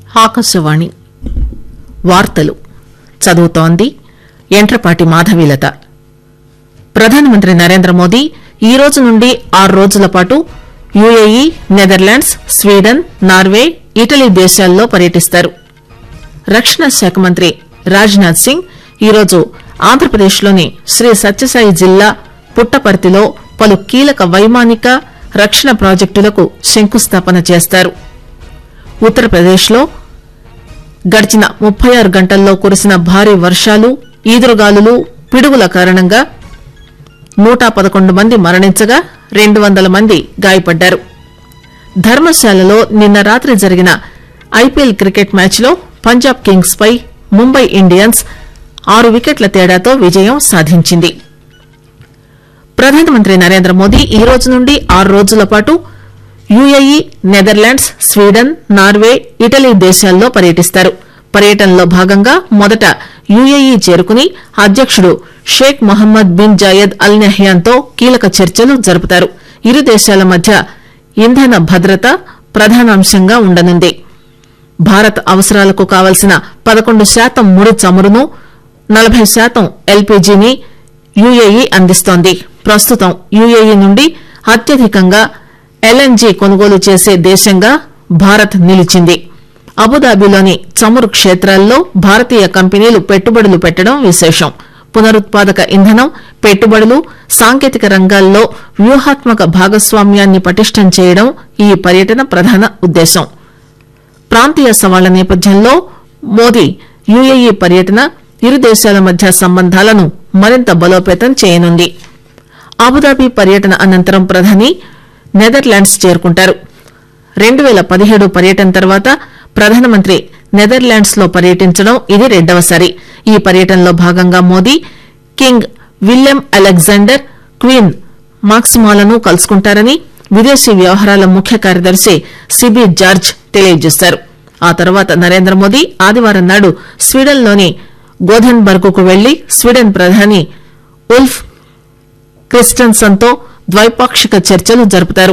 ఆకాశవాణి వార్తలు చదువుతోంది ఎంట్రపాటి మాధవీలత ప్రధానమంత్రి నరేంద్ర మోదీ ఈ రోజు నుండి ఆరు రోజుల పాటు UAE Netherlands Sweden Norway Italy దేశాల్లో పర్యటిస్తారు రక్షణ శాఖ మంత్రి రాజ్నాథ్ సింగ్ ఈరోజు ఆంధ్రప్రదేశ్లోని శ్రీ సత్యసాయి జిల్లా పుట్టపర్తిలో పలు కీలక వైమానిక రక్షణ ప్రాజెక్టులకు శంకుస్థాపన చేస్తారు ఉత్తరప్రదేశ్లో గడిచిన ముప్పై ఆరు గంటల్లో కురిసిన భారీ వర్షాలు ఈదురుగాలులు పిడుగుల కారణంగా నూట పదకొండు మంది మరణించగా రెండు వందల మంది గాయపడ్డారు ధర్మశాలలో నిన్న రాత్రి జరిగిన ఐపీఎల్ క్రికెట్ మ్యాచ్లో పంజాబ్ కింగ్స్ పై ముంబై ఇండియన్స్ ఆరు వికెట్ల తేడాతో విజయం సాధించింది ప్రధానమంత్రి నరేంద్ర మోదీ ఈ రోజు నుండి ఆరు రోజుల పాటు UAE Netherlands Sweden Norway Italy దేశాల్లో పర్యటిస్తారు పర్యటనలో భాగంగా మొదట యుఏఈ చేరుకుని అధ్యకుడు Sheikh Mohammed bin Zayed Al నహ్యాన్తో కీలక చర్చలు జరుపుతారు ఇరు దేశాల మధ్య ఇంధన భద్రత ప్రధానాంశంగా ఉండనుంది భారత్ అవసరాలకు కావలసిన పదకొండు శాతం ముడి చమురును నలభై శాతం ఎల్పీజీని యుఏఈ అందిస్తోంది ప్రస్తుతం యుఏఈ నుండి అత్యధికంగా ఎల్ఎన్జీ కొనుగోలు చేసే దేశంగా భారత్ నిలిచింది అబుదాబిలోని చమురు క్షేత్రాల్లో భారతీయ కంపెనీలు పెట్టుబడులు పెట్టడం విశేషం పునరుత్పాదక ఇంధనం పెట్టుబడులు సాంకేతిక రంగాల్లో వ్యూహాత్మక భాగస్వామ్యాన్ని పటిష్టం చేయడం ఈ పర్యటన ప్రధాన ఉద్దేశం ప్రాంతీయ సవాళ్ల నేపథ్యంలో మోదీ యుఏఈ పర్యటన ఇరు దేశాల మధ్య సంబంధాలను మరింత బలోపేతం చేయనుంది అబుదాబి పర్యటన అనంతరం ప్రధాని నెదర్లాండ్స్ చేరుకుంటారు రెండు పేల పదిహేడు పర్యటన తర్వాత ప్రధానమంత్రి నెదర్లాండ్స్ లో పర్యటించడం ఇది రెండవసారి ఈ పర్యటనలో భాగంగా Modi King William Alexander Queen మాక్సిమాలను కలుసుకుంటారని విదేశీ వ్యవహారాల ముఖ్య కార్యదర్శి సిబి జార్జ్ తెలియజేశారు ఆ తర్వాత నరేంద్ర మోదీ ఆదివారం నాడు స్వీడన్లోని గోధన్బర్గ్ కు వెళ్లి స్వీడన్ ప్రధాని ఉల్ఫ్ క్రిస్టన్సన్తో ద్వైపాక్షిక చర్చలు జరుపుతారు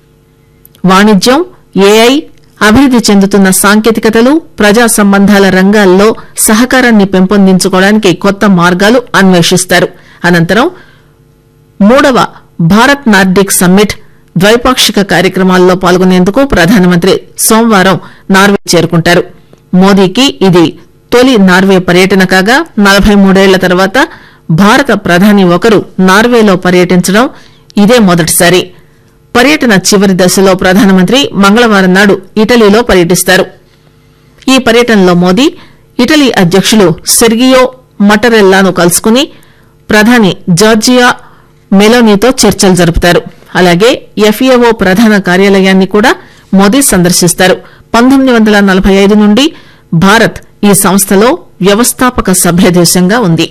వాణిజ్యం ఏఐ అభివృద్ది చెందుతున్న సాంకేతికతలు ప్రజా సంబంధాల రంగాల్లో సహకారాన్ని పెంపొందించుకోవడానికి కొత్త మార్గాలు అన్వేషిస్తారు అనంతరం మూడవ భారత్ నార్డిక్ సమ్మిట్ ద్వైపాక్షిక కార్యక్రమాల్లో పాల్గొనేందుకు ప్రధానమంత్రి సోమవారం నార్వే చేరుకుంటారు మోదీకి ఇది తొలి నార్వే పర్యటన కాగా నలభై మూడేళ్ల తర్వాత భారత ప్రధాని ఒకరు నార్వేలో పర్యటించడం ఇదే మొదటిసారి పర్యటన చివరి దశలో ప్రధానమంత్రి మంగళవారం నాడు ఇటలీలో పర్యటిస్తారు ఈ పర్యటనలో మోదీ ఇటలీ అధ్యకులు సెర్గియో మటరెల్లాను కలుసుకుని ప్రధాని జార్జియా మెలోనీతో చర్చలు జరుపుతారు అలాగే ఎఫ్ఏఓ ప్రధాన కార్యాలయాన్ని కూడా మోదీ సందర్శిస్తారు పంతొమ్మిది వందల నలభై ఐదు నుండి భారత్ ఈ సంస్థలో వ్యవస్థాపక సభ్యదేశంగా ఉంది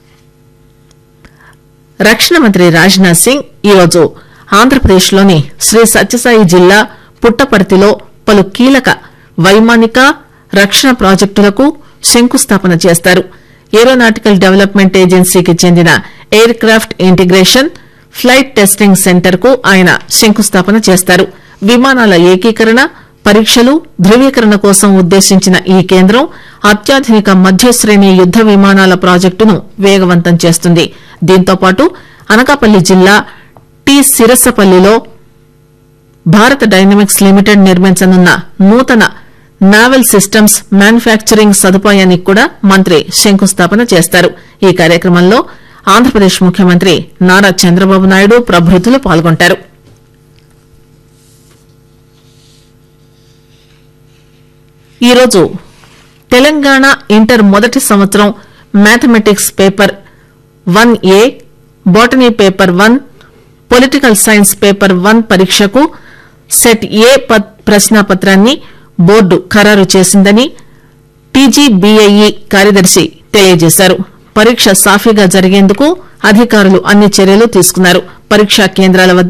రక్షణ మంత్రి రాజ్నాథ్ సింగ్ ఈరోజు ఆంధ్రప్రదేశ్లోని శ్రీ సత్యసాయి జిల్లా పుట్టపర్తిలో పలు కీలక వైమానిక రక్షణ ప్రాజెక్టులకు శంకుస్థాపన చేస్తారు ఏరోనాటికల్ డెవలప్మెంట్ ఏజెన్సీకి చెందిన aircraft integration flight testing centre కు ఆయన శంకుస్థాపన చేస్తారు విమానాల ఏకీకరణ పరీక్షలు ధృవీకరణ కోసం ఉద్దేశించిన ఈ కేంద్రం అత్యాధునిక మధ్యశ్రేణి యుద్ద విమానాల ప్రాజెక్టును వేగవంతం చేస్తుంది దీంతో పాటు అనకాపల్లి జిల్లా టి సిరసపల్లిలో భారత డైనమిక్స్ లిమిటెడ్ నిర్మించనున్న నూతన నావెల్ సిస్టమ్స్ మ్యానుఫ్యాక్చరింగ్ సదుపాయానికి కూడా మంత్రి శంకుస్థాపన చేస్తారు ఈ కార్యక్రమంలో ఆంధ్రప్రదేశ్ ముఖ్యమంత్రి నారా చంద్రబాబు నాయుడు ప్రభృతులు పాల్గొంటారు ఈరోజు తెలంగాణ ఇంటర్ మొదటి సంవత్సరం mathematics paper one A botany paper one political science paper one పరీక్షకు సెట్ ఏ ప్రశ్నాపత్రాన్ని బోర్డు ఖరారు చేసిందని టీజీబీఐఈ కార్యదర్శి తెలియజేశారు పరీక్ష సాఫీగా జరిగేందుకు అధికారులు అన్ని చర్యలు తీసుకున్నారు పరీక్షా కేంద్రాల వద్ద